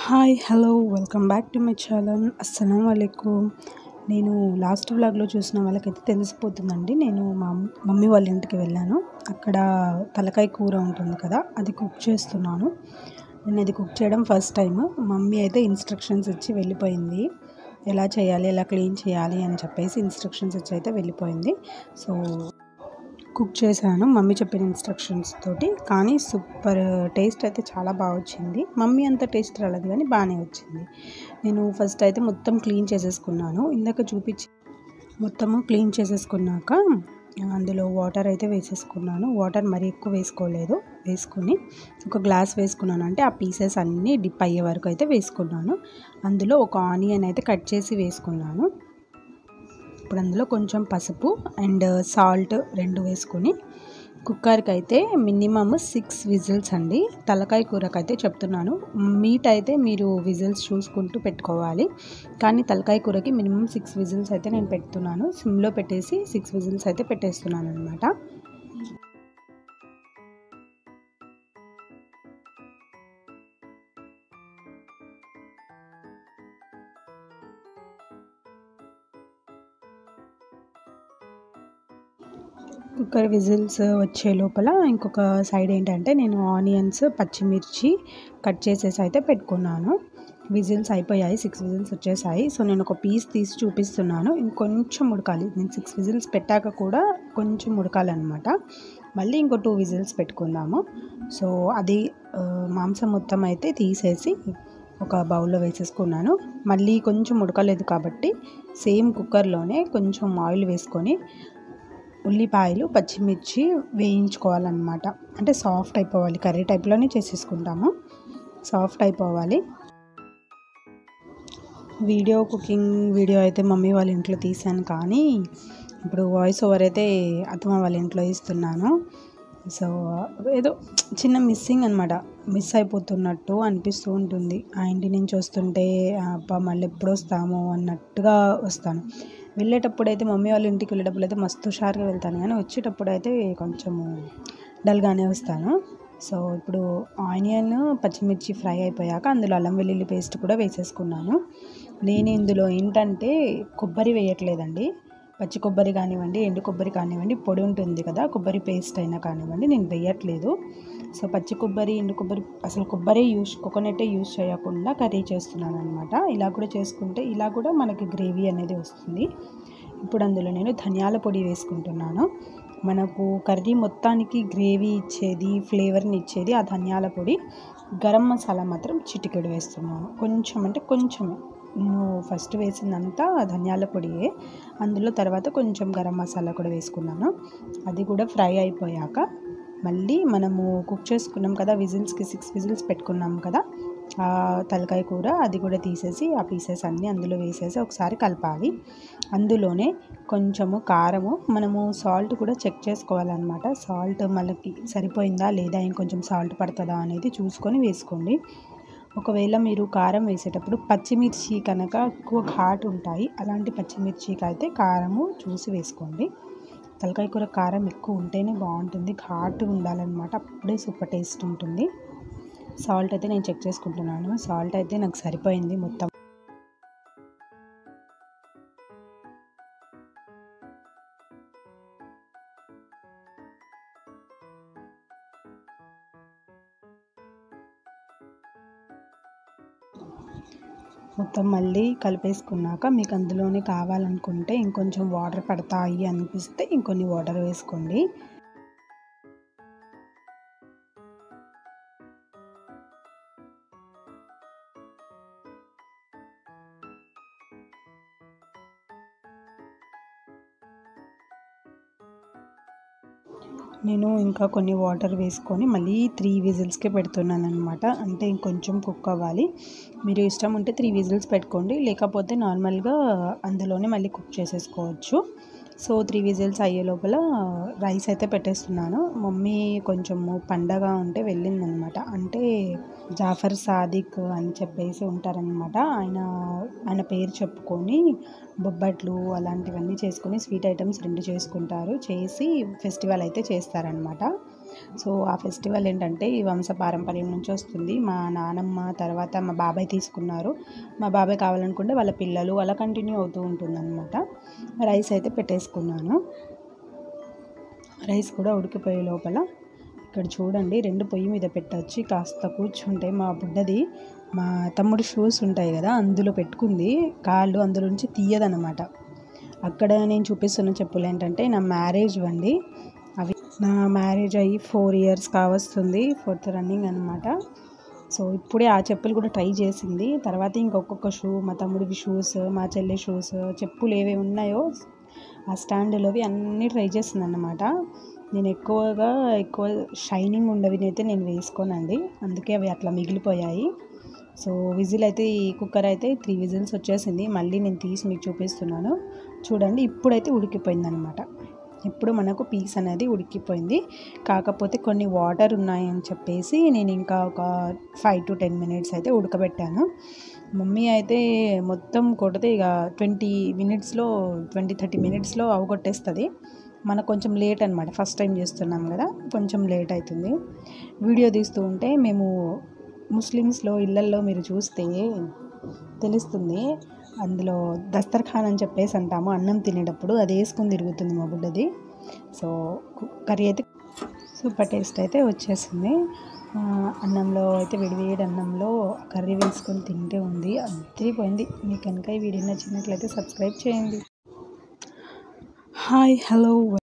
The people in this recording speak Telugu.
hi hello welcome back to my channel అస్సలం అయికుం నేను లాస్ట్ వ్లాగ్లో చూసిన వాళ్ళకైతే తెలిసిపోతుందండి నేను మా మమ్మీ వాళ్ళ ఇంటికి వెళ్ళాను అక్కడ తలకాయ కూర ఉంటుంది కదా అది కుక్ చేస్తున్నాను నేను అది కుక్ చేయడం ఫస్ట్ టైం మమ్మీ అయితే ఇన్స్ట్రక్షన్స్ ఇచ్చి వెళ్ళిపోయింది ఎలా చేయాలి ఎలా క్లీన్ చేయాలి అని చెప్పేసి ఇన్స్ట్రక్షన్స్ ఇచ్చి అయితే వెళ్ళిపోయింది సో కుక్ చేశాను మమ్మీ చెప్పిన ఇన్స్ట్రక్షన్స్ తోటి కానీ సూపర్ టేస్ట్ అయితే చాలా బాగా వచ్చింది మమ్మీ అంత టేస్ట్ రాలేదు కానీ బాగానే వచ్చింది నేను ఫస్ట్ అయితే మొత్తం క్లీన్ చేసేసుకున్నాను ఇందాక చూపించి మొత్తము క్లీన్ చేసేసుకున్నాక అందులో వాటర్ అయితే వేసేసుకున్నాను వాటర్ మరీ ఎక్కువ వేసుకోలేదు వేసుకొని ఒక గ్లాస్ వేసుకున్నాను అంటే ఆ పీసెస్ అన్నీ డిప్ అయ్యే వరకు అయితే వేసుకున్నాను అందులో ఒక ఆనియన్ అయితే కట్ చేసి వేసుకున్నాను ఇప్పుడు అందులో కొంచెం పసుపు అండ్ సాల్ట్ రెండు వేసుకొని కుక్కర్కి అయితే మినిమమ్ సిక్స్ విజిల్స్ అండి తలకాయ కూరకు అయితే చెప్తున్నాను మీట్ అయితే మీరు విజిల్స్ చూసుకుంటూ పెట్టుకోవాలి కానీ తలకాయ కూరకి మినిమం సిక్స్ విజిల్స్ అయితే నేను పెడుతున్నాను సిమ్లో పెట్టేసి సిక్స్ విజిల్స్ అయితే పెట్టేస్తున్నాను అనమాట కుక్కర్ విజిల్స్ వచ్చే లోపల ఇంకొక సైడ్ ఏంటంటే నేను ఆనియన్స్ పచ్చిమిర్చి కట్ చేసేసి అయితే పెట్టుకున్నాను విజిల్స్ అయిపోయాయి సిక్స్ విజిల్స్ వచ్చేసాయి సో నేను ఒక పీస్ తీసి చూపిస్తున్నాను ఇంకొంచెం ఉడకాలి నేను సిక్స్ విజిల్స్ పెట్టాక కూడా కొంచెం ఉడకాలన్నమాట మళ్ళీ ఇంకో టూ విజిల్స్ పెట్టుకుందాము సో అది మాంసం మొత్తం అయితే తీసేసి ఒక బౌల్లో వేసేసుకున్నాను మళ్ళీ కొంచెం ఉడకలేదు కాబట్టి సేమ్ కుక్కర్లోనే కొంచెం ఆయిల్ వేసుకొని ఉల్లిపాయలు పచ్చిమిర్చి వేయించుకోవాలన్నమాట అంటే సాఫ్ట్ అయిపోవాలి కర్రీ టైప్లోనే చేసేసుకుంటాము సాఫ్ట్ అయిపోవాలి వీడియో కుకింగ్ వీడియో అయితే మమ్మీ వాళ్ళ ఇంట్లో తీసాను కానీ ఇప్పుడు వాయిస్ ఓవర్ అయితే అత్తమ్మ వాళ్ళ ఇంట్లో ఇస్తున్నాను సో ఏదో చిన్న మిస్సింగ్ అనమాట మిస్ అయిపోతున్నట్టు అనిపిస్తూ ఉంటుంది ఆ ఇంటి నుంచి వస్తుంటే అబ్బా మళ్ళీ ఎప్పుడు వస్తాము అన్నట్టుగా వస్తాను వెళ్ళేటప్పుడు అయితే మమ్మీ వాళ్ళ ఇంటికి వెళ్ళేటప్పుడు అయితే మస్తు హుషారుగా వెళ్తాను కానీ వచ్చేటప్పుడు అయితే కొంచెము డల్గానే వస్తాను సో ఇప్పుడు ఆనియన్ పచ్చిమిర్చి ఫ్రై అయిపోయాక అందులో అల్లం వెల్లుల్లి పేస్ట్ కూడా వేసేసుకున్నాను నేను ఇందులో ఏంటంటే కొబ్బరి వేయట్లేదండి పచ్చి కొబ్బరి కానివ్వండి ఎండు కొబ్బరి కానివ్వండి పొడి ఉంటుంది కదా కొబ్బరి పేస్ట్ అయినా కానివ్వండి నేను వేయట్లేదు సో పచ్చి కొబ్బరి ఎండు కొబ్బరి అసలు కొబ్బరి యూస్ కోకోనటే యూస్ చేయకుండా కర్రీ చేస్తున్నాను అనమాట ఇలా కూడా చేసుకుంటే ఇలా కూడా మనకి గ్రేవీ అనేది వస్తుంది ఇప్పుడు అందులో నేను ధనియాల పొడి వేసుకుంటున్నాను మనకు కర్రీ మొత్తానికి గ్రేవీ ఇచ్చేది ఫ్లేవర్ని ఇచ్చేది ఆ ధనియాల పొడి గరం మసాలా మాత్రం చిటికెడు వేస్తున్నాను కొంచెం అంటే కొంచెమే నేను ఫస్ట్ వేసిందంతా ధనియాల పొడియే అందులో తర్వాత కొంచెం గరం మసాలా కూడా వేసుకున్నాను అది కూడా ఫ్రై అయిపోయాక మళ్ళీ మనము కుక్ చేసుకున్నాం కదా విజిల్స్కి సిక్స్ విజిల్స్ పెట్టుకున్నాం కదా ఆ తలకాయ కూర అది కూడా తీసేసి ఆ పీసెస్ అన్నీ అందులో వేసేసి ఒకసారి కలపాలి అందులోనే కొంచెము కారము మనము సాల్ట్ కూడా చెక్ చేసుకోవాలన్నమాట సాల్ట్ మనకి సరిపోయిందా లేదా ఇంకొంచెం సాల్ట్ పడుతుందా అనేది చూసుకొని వేసుకోండి ఒకవేళ మీరు కారం వేసేటప్పుడు పచ్చిమిర్చి కనుక ఎక్కువ ఘాటు ఉంటాయి అలాంటి పచ్చిమిర్చికి అయితే కారము చూసి వేసుకోండి తలకాయ కూర కారం ఎక్కువ ఉంటేనే బాగుంటుంది ఘాటు ఉండాలన్నమాట అప్పుడే సూపర్ టేస్ట్ ఉంటుంది సాల్ట్ అయితే నేను చెక్ చేసుకుంటున్నాను సాల్ట్ అయితే నాకు సరిపోయింది మొత్తం మొత్తం మళ్ళీ కలిపేసుకున్నాక మీకు అందులోనే కావాలనుకుంటే ఇంకొంచెం వాటర్ పడతాయి అనిపిస్తే ఇంకొన్ని వాటర్ వేసుకోండి నేను ఇంకా కొన్ని వాటర్ వేసుకొని మళ్ళీ త్రీ విజిల్స్కే పెడుతున్నాను అనమాట అంటే ఇంకొంచెం కుక్ అవ్వాలి మీరు ఇష్టం ఉంటే త్రీ విజిల్స్ పెట్టుకోండి లేకపోతే నార్మల్గా అందులోనే మళ్ళీ కుక్ చేసేసుకోవచ్చు సో త్రీ విజిల్స్ అయ్యే లోపల రైస్ అయితే పెట్టేస్తున్నాను మమ్మీ కొంచెము పండగ ఉంటే వెళ్ళిందనమాట అంటే జాఫర్ సాదిక్ అని చెప్పేసి ఉంటారనమాట ఆయన ఆయన పేరు చెప్పుకొని బొబ్బట్లు అలాంటివన్నీ చేసుకొని స్వీట్ ఐటమ్స్ రెండు చేసుకుంటారు చేసి ఫెస్టివల్ అయితే చేస్తారనమాట సో ఆ ఫెస్టివల్ ఏంటంటే ఈ వంశ పారంపర్యం నుంచి వస్తుంది మా నానమ్మ తర్వాత మా బాబాయ్ తీసుకున్నారు మా బాబాయ్ కావాలనుకుంటే వాళ్ళ పిల్లలు అలా కంటిన్యూ అవుతూ ఉంటుందన్నమాట రైస్ అయితే పెట్టేసుకున్నాను రైస్ కూడా ఉడికిపోయే లోపల ఇక్కడ చూడండి రెండు పొయ్యి మీద పెట్టొచ్చి కాస్త కూర్చుంటే మా బుడ్డది మా తమ్ముడు షూస్ ఉంటాయి కదా అందులో పెట్టుకుంది కాళ్ళు అందులో నుంచి తీయదనమాట అక్కడ నేను చూపిస్తున్న చెప్పులు ఏంటంటే నా మ్యారేజ్ వండి అవి నా మ్యారేజ్ అయ్యి ఫోర్ ఇయర్స్ కావస్తుంది ఫోర్త్ రన్నింగ్ అనమాట సో ఇప్పుడే ఆ చెప్పులు కూడా ట్రై చేసింది తర్వాత ఇంకొక షూ మా తమ్ముడివి షూస్ మా చెల్లి షూస్ చెప్పులు ఏవేవి ఉన్నాయో ఆ స్టాండ్లోవి అన్నీ ట్రై చేసింది అన్నమాట నేను ఎక్కువగా ఎక్కువ షైనింగ్ ఉండవి అయితే నేను వేసుకోనండి అందుకే అవి అట్లా మిగిలిపోయాయి సో విజిల్ అయితే ఈ కుక్కర్ అయితే త్రీ విజిల్స్ వచ్చేసింది మళ్ళీ నేను తీసి మీకు చూపిస్తున్నాను చూడండి ఇప్పుడైతే ఉడికిపోయింది అనమాట ఇప్పుడు మనకు పీస్ అనేది ఉడికిపోయింది కాకపోతే కొన్ని వాటర్ ఉన్నాయని చెప్పేసి నేను ఇంకా ఒక ఫైవ్ టు టెన్ మినిట్స్ అయితే ఉడకబెట్టాను మమ్మీ అయితే మొత్తం కొడితే ఇక ట్వంటీ మినిట్స్లో ట్వంటీ థర్టీ మినిట్స్లో అవగొట్టేస్తుంది మనకు కొంచెం లేట్ అనమాట ఫస్ట్ టైం చేస్తున్నాం కదా కొంచెం లేట్ అవుతుంది వీడియో తీస్తూ ఉంటే మేము ముస్లిమ్స్లో ఇళ్ళల్లో మీరు చూస్తే తెలుస్తుంది అందులో దస్తర్ఖాన్ అని చెప్పేసి అంటాము అన్నం తినేటప్పుడు అది వేసుకొని తిరుగుతుంది మా బుడ్డది సో కర్రీ అయితే సూపర్ టేస్ట్ అయితే వచ్చేసింది ఆ, అన్నంలో అయితే విడివేడి అన్నంలో కర్రీ వేసుకొని తింటే ఉంది అద్దరిపోయింది మీకు కనుక ఈ వీడియో నచ్చినట్లయితే సబ్స్క్రైబ్ చేయండి హాయ్ హలో